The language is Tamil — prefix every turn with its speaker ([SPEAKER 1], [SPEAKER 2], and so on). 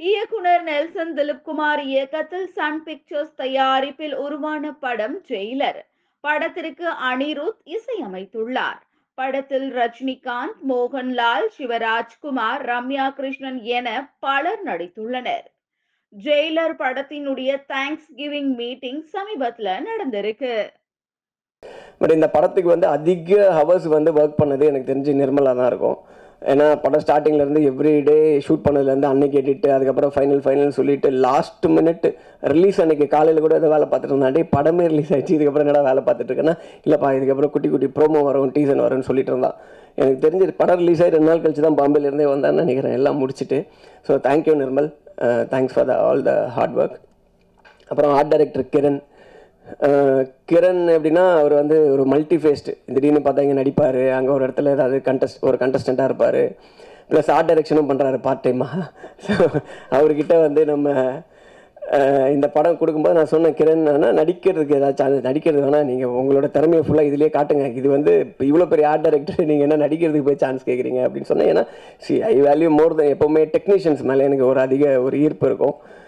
[SPEAKER 1] இயக்குனர் நெல்சன் திலீப்குமார் இயக்கத்தில் சன் பிக்சர்ஸ் தயாரிப்பில் உருவான படம் ஜெயிலர் படத்திற்கு அனிருத் இசையமைத்துள்ளார் படத்தில் ரஜினிகாந்த் மோகன்லால் சிவராஜ்குமார் ரம்யா கிருஷ்ணன் என பலர் நடித்துள்ளனர் ஜெயிலர் படத்தினுடைய தேங்க்ஸ் கிவிங் மீட்டிங் சமீபத்துல நடந்திருக்கு
[SPEAKER 2] பட் இந்த படத்துக்கு வந்து அதிக ஹவர்ஸ் வந்து ஒர்க் பண்ணது எனக்கு தெரிஞ்சு நிர்மலா தான் இருக்கும் ஏன்னா படம் ஸ்டார்டிங்லேருந்து எவ்ரிடே ஷூட் பண்ணதுலேருந்து அன்னைக்கு எடிட்டு அதுக்கப்புறம் ஃபைனல் ஃபைனல் சொல்லிட்டு லாஸ்ட் மினிட் ரிலீஸ் அன்னைக்கு காலையில் கூட ஏதோ வேலை பார்த்துட்டு இருந்தாண்டே படமே ரிலீஸ் ஆயிடுச்சு இதுக்கப்புறம் என்னடா வேலை பார்த்துட்டு இருக்கேன்னா இல்லைப்பா இதுக்கப்புறம் குட்டி குட்டி ப்ரோமோ வரும் டீசன் வரும்னு சொல்லிட்டு இருந்தான் எனக்கு தெரிஞ்சு படம் ரிலீஸ் ஆகி ரெண்டு நாள் கழிச்சு தான் பாம்பேலேருந்தே வந்தான்னு நினைக்கிறேன் எல்லாம் முடிச்சுட்டு so thank you Nirmal thanks for the all the hard work அப்புறம் art director Kiran uh Kiran எப்படின்னா அவர் வந்து ஒரு மல்டி ஃபேஸ்டு திடீர்னு பார்த்தா இங்கே நடிப்பார் அங்கே ஒரு இடத்துல ஏதாவது கண்டஸ்ட் ஒரு கண்டஸ்டண்ட்டாக இருப்பார் ப்ளஸ் ஆர்ட் டைரக்ஷனும் பண்ணுறாரு பார்ட் டைமாக ஸோ அவர்கிட்ட வந்து நம்ம அஹ் இந்த படம் கொடுக்கும்போது நான் சொன்னேன் கிரண் ஆனால் நடிக்கிறதுக்கு ஏதாவது சான்ஸ் நடிக்கிறது வேணால் நீங்கள் உங்களோட திறமையை ஃபுல்லாக இதிலே காட்டுங்க இது வந்து இப்போ இவ்வளோ பெரிய ஆர்ட் டைரக்டர் நீங்கள் என்ன நடிக்கிறதுக்கு போய் சான்ஸ் கேட்குறீங்க அப்படின்னு சொன்னேன் ஏன்னா சி ஐ வேல்யூ மோர் தென் எப்போவுமே டெக்னீஷியன்ஸ் மேலே எனக்கு ஒரு அதிக ஒரு ஈர்ப்பு இருக்கும்